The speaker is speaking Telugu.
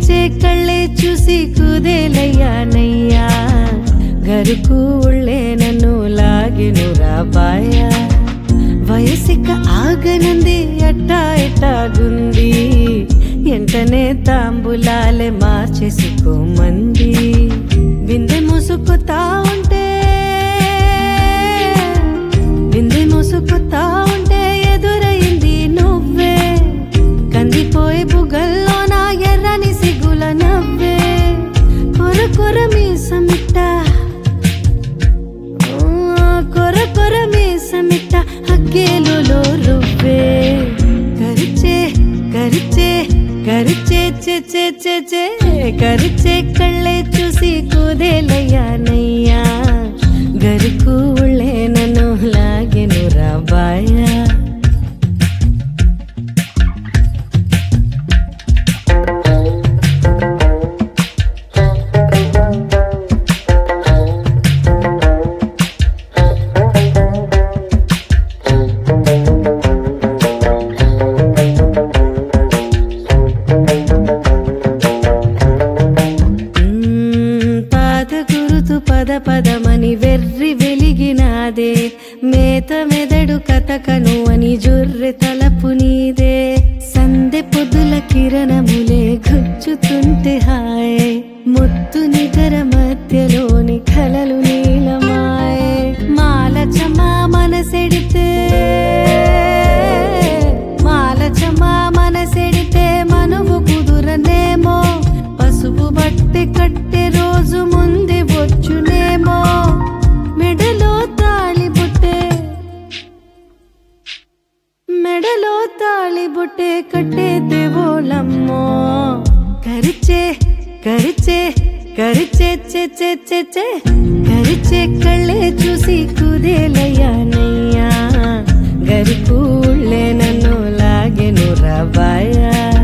కరిచే కళ్ళే చూసి కుదేలయ్యానయ్యా గరుకు ఉళ్ళే నన్ను లాగెను రాబాయా వయసిక ఆగనంది అట్టా ఎట్టాగుంది ఎంటనే తాంబులాలే మార్చేసుకోమంది బిందె ముసుకుతా ఉంటే బిందె ముసుకుతా ఉంటే ఎదురైంది నువ్వే కందిపోయి బుగల్లో నా ఎర్రని సిగుల నవ్వే కొర కొర మీసమిట్ట కొర కొర మీసమిట్ట హగ్గేలులో రువ్వే కరిచే కరిచే కరిచే చే చే చే చే కరిచే కళ్ళే చూసి కుదేలయ్యానయ్యా గరుకు ఉళ్ళే నన్ను లాగెను రాబాయా మ్మ్, పాద గురుతు పద పదమని వెర్రి వెలిగినాదే మేత మెదడు కథకను అని జొర్రె తలపు నీదే సందె పొద్దుల కిరణములే గుచ్చుతుంటే హాయ్ ముత్తు నిగర మధ్యలోని కలలు నీలమాయే మాలచమా మనసెడితే మాలచమా మనసెడితే మనువు కుదురనేమో పసుపు బట్టి కట్టె రోజు ముందే వచ్చునేమో మెడలో తాళి బుట్టే మెడలో తాళి బుట్టే కట్టే దేవోళమ్మో కరిచే కరిచే కరిచే చే చే చే చే కరిచే కళ్ళే చూసి కుదేలయ్యానయ్యా గరికూళ్ళే నన్ను లాగెను రాబాయా